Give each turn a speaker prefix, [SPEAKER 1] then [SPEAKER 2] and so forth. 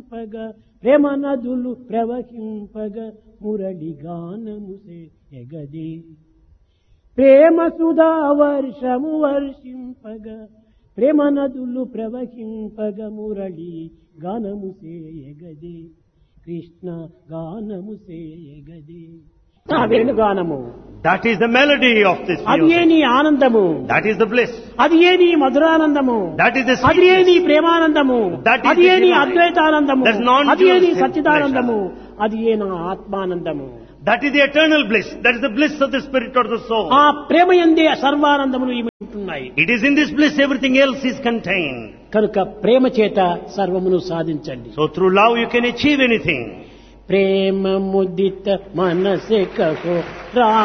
[SPEAKER 1] ప్రవహింపగా ప్రేమ నదులు ప్రవహింపగా మురళి గానముసే ఎగది ప్రేమ సుధా వర్షము వర్షింపగా ప్రేమ నదులు ప్రవహింపగా మురళి గానము సేయగదే కృష్ణ గానము సేయగదే నా వేణుగానము
[SPEAKER 2] That is the melody of this
[SPEAKER 1] అది ఏ
[SPEAKER 2] music.
[SPEAKER 1] నీ ఆనందము
[SPEAKER 2] That is the bliss.
[SPEAKER 1] అది ఏ నీ మధురానందము
[SPEAKER 2] That is the
[SPEAKER 1] అది ఏ నీ
[SPEAKER 2] sweetness.
[SPEAKER 1] ప్రేమానందము
[SPEAKER 2] That is
[SPEAKER 1] అది ఏ
[SPEAKER 2] the
[SPEAKER 1] నీ
[SPEAKER 2] delight.
[SPEAKER 1] అద్వైతానందము
[SPEAKER 2] That's non-dual
[SPEAKER 1] అది ఏ నీ
[SPEAKER 2] pleasure.
[SPEAKER 1] సచ్చిదానందము అది ఏ నా ఆత్మానందము
[SPEAKER 2] That is the eternal bliss. That is the bliss of the spirit or the soul.
[SPEAKER 1] ఆ ప్రేమ ఎందే సర్వానందములు ఇవి ఉంటున్నాయి
[SPEAKER 2] It is in this bliss everything else is contained.
[SPEAKER 1] కనుక ప్రేమ చేత సర్వమును సాధించండి
[SPEAKER 2] So through love you can achieve anything.
[SPEAKER 1] ప్రేమ ముదిత మనసే కహో రా